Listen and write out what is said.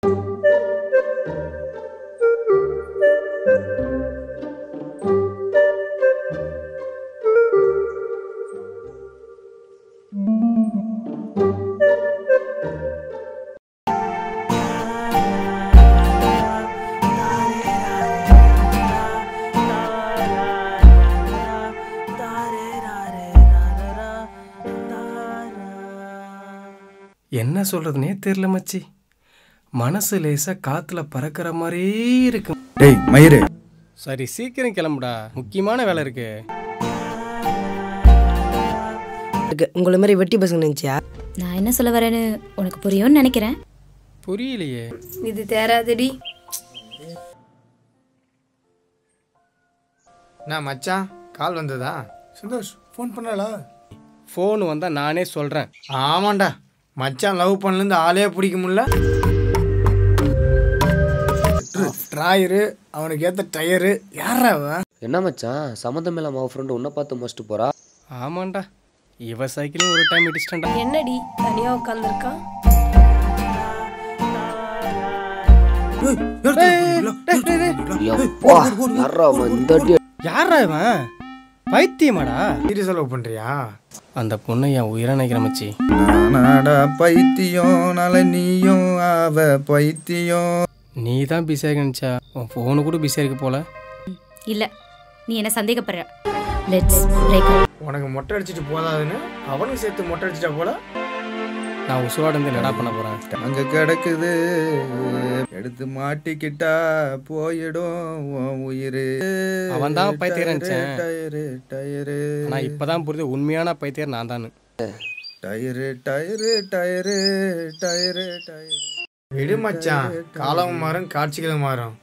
என்ன சொல்றதுனே தெரியல மச்சி மனசு லேசா காத்துல பறக்கிற மாதிரியே இருக்கு டேய் மயிறு சரி சீக்கிரம் கிளம்புடா முக்கியமான வேலை இருக்கு இருக்கு உங்களை மாதிரி வெட்டி பசங்க நினச்சியா நான் என்ன சொல்ல வரேன்னு உனக்கு புரியும்னு நினைக்கிறேன் புரியலையே இது தேராதடி நான் மச்சான் கால் வந்ததா சந்தோஷ் ஃபோன் பண்ணாளா ஃபோன் வந்தா நானே சொல்றேன் ஆமாண்டா மச்சான் லவ் பண்ணலேருந்து ஆளே பிடிக்க முடியல ட்ராயரு அவனுக்கு ஏற்ற டயரு யாரா அவன் என்ன மச்சான் சம்மந்தம் இல்லாம அவ ஃப்ரெண்டு உன்னை பார்த்து மஸ்ட்டு போறா ஆமாண்டா இவ சைக்கிளும் ஒரு டைம் இடிச்சிட்டா என்னடி தனியா உட்காந்துருக்கான் எப்பா யாரா அவன் இந்த அடி யாரா இவன் பைத்தியமாடா சீரியஸாக லவ் பண்ணுறியா அந்த பொண்ணை என் உயிரை நினைக்கிற மச்சி நானாடா பைத்தியம் நாளை நீயும் அவ பைத்தியம் நீ தான் பிஸியாக நினச்சா உன் ஃபோனு கூட பிஸியாக இருக்கு போல இல்ல நீ என்ன சந்தேகப்படுற லெட்ஸ் பிரேக் உனக்கு மொட்டை அடிச்சிட்டு போதாதுன்னு அவனுக்கு சேர்த்து மொட்டை அடிச்சிட்டா போல நான் உசுவாடு வந்து நடா பண்ண போகிறேன் அங்க கிடக்குது எடுத்து மாட்டிக்கிட்டா போயிடும் உன் உயிரு அவன்தான் பைத்தியக்காரன் நினைச்சேன். டயரு டயரு ஆனால் இப்போ தான் புரியுது உண்மையான பைத்தியர் நான் தான் டயரு டயரு டயரு டயரு டயரு விடு மச்சான் காலம் மாறும் காட்சிகளும் மாறும்